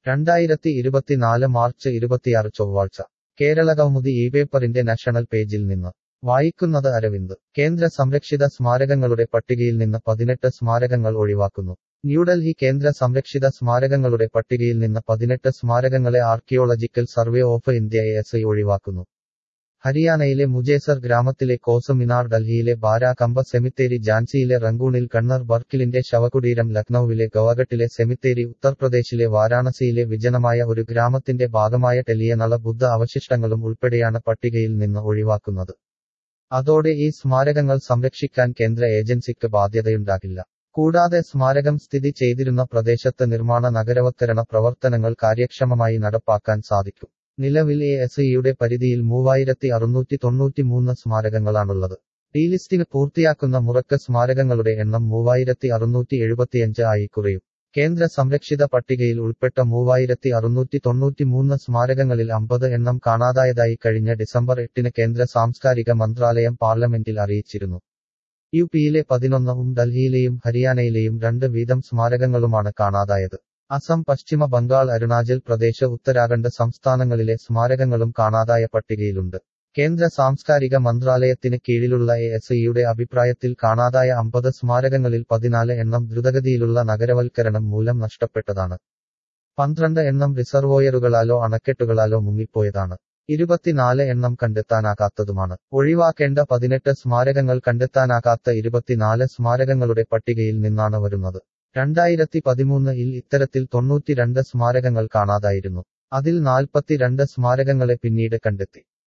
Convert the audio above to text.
രണ്ടായിരത്തി ഇരുപത്തിനാല് മാർച്ച് ഇരുപത്തിയാറ് ചൊവ്വാഴ്ച കേരള കൗമുദി ഈ പേപ്പറിന്റെ നാഷണൽ പേജിൽ നിന്ന് വായിക്കുന്നത് അരവിന്ദ് കേന്ദ്ര സംരക്ഷിത സ്മാരകങ്ങളുടെ പട്ടികയിൽ നിന്ന് പതിനെട്ട് സ്മാരകങ്ങൾ ഒഴിവാക്കുന്നു ന്യൂഡൽഹി കേന്ദ്ര സംരക്ഷിത സ്മാരകങ്ങളുടെ പട്ടികയിൽ നിന്ന് പതിനെട്ട് സ്മാരകങ്ങളെ ആർക്കിയോളജിക്കൽ സർവേ ഓഫ് ഇന്ത്യ എസ് ഒഴിവാക്കുന്നു ഹരിയാനയിലെ മുജേസർ ഗ്രാമത്തിലെ കോസ് മിനാർ ഡൽഹിയിലെ ബാരാകമ്പ സെമിത്തേരി ഝാൻസിയിലെ റങ്കൂണിൽ കണ്ണർ ബർക്കിലിന്റെ ശവകുടീരം ലക്നൌവിലെ ഗവാഗട്ടിലെ സെമിത്തേരി ഉത്തർപ്രദേശിലെ വാരാണസിയിലെ വിജനമായ ഒരു ഗ്രാമത്തിന്റെ ഭാഗമായ ടെലിയനള ബുദ്ധ അവശിഷ്ടങ്ങളും ഉൾപ്പെടെയാണ് പട്ടികയിൽ നിന്ന് ഒഴിവാക്കുന്നത് അതോടെ ഈ സ്മാരകങ്ങൾ സംരക്ഷിക്കാൻ കേന്ദ്ര ഏജൻസിക്ക് ബാധ്യതയുണ്ടാകില്ല കൂടാതെ സ്മാരകം സ്ഥിതി ചെയ്തിരുന്ന പ്രദേശത്ത് നിർമ്മാണ നഗരവത്കരണ പ്രവർത്തനങ്ങൾ കാര്യക്ഷമമായി നടപ്പാക്കാൻ സാധിക്കും നിലവിൽ എ എസ് ഇയുടെ പരിധിയിൽ മൂവായിരത്തി അറുന്നൂറ്റി തൊണ്ണൂറ്റിമൂന്ന് സ്മാരകങ്ങളാണുള്ളത് ഡീലിസ്റ്റിംഗ് പൂർത്തിയാക്കുന്ന മുറക്ക് സ്മാരകങ്ങളുടെ എണ്ണം മൂവായിരത്തി അറുന്നൂറ്റി എഴുപത്തിയഞ്ച് ആയി കുറയും കേന്ദ്ര സംരക്ഷിത പട്ടികയിൽ ഉൾപ്പെട്ട മൂവായിരത്തി അറുന്നൂറ്റി തൊണ്ണൂറ്റിമൂന്ന് സ്മാരകങ്ങളിൽ അമ്പത് എണ്ണം കാണാതായതായി കഴിഞ്ഞ ഡിസംബർ എട്ടിന് കേന്ദ്ര സാംസ്കാരിക മന്ത്രാലയം പാർലമെന്റിൽ അറിയിച്ചിരുന്നു യു പിയിലെ പതിനൊന്നും ഡൽഹിയിലെയും ഹരിയാനയിലെയും രണ്ട് വീതം സ്മാരകങ്ങളുമാണ് കാണാതായത് അസം പശ്ചിമ ബംഗാൾ അരുണാചൽ പ്രദേശ് ഉത്തരാഖണ്ഡ് സംസ്ഥാനങ്ങളിലെ സ്മാരകങ്ങളും കാണാതായ പട്ടികയിലുണ്ട് കേന്ദ്ര സാംസ്കാരിക മന്ത്രാലയത്തിന് കീഴിലുള്ള എ എസ് ഇയുടെ അഭിപ്രായത്തിൽ കാണാതായ അമ്പത് സ്മാരകങ്ങളിൽ പതിനാല് എണ്ണം ദ്രുതഗതിയിലുള്ള നഗരവൽക്കരണം മൂലം നഷ്ടപ്പെട്ടതാണ് പന്ത്രണ്ട് എണ്ണം റിസർവോയറുകളാലോ അണക്കെട്ടുകളാലോ മുങ്ങിപ്പോയതാണ് ഇരുപത്തിനാല് എണ്ണം കണ്ടെത്താനാകാത്തതുമാണ് ഒഴിവാക്കേണ്ട പതിനെട്ട് സ്മാരകങ്ങൾ കണ്ടെത്താനാകാത്ത ഇരുപത്തിനാല് സ്മാരകങ്ങളുടെ പട്ടികയിൽ നിന്നാണ് വരുന്നത് രണ്ടായിരത്തി പതിമൂന്നിൽ ഇത്തരത്തിൽ തൊണ്ണൂറ്റിരണ്ട് സ്മാരകങ്ങൾ കാണാതായിരുന്നു അതിൽ നാൽപ്പത്തിരണ്ട് സ്മാരകങ്ങളെ പിന്നീട് കണ്ടെത്തി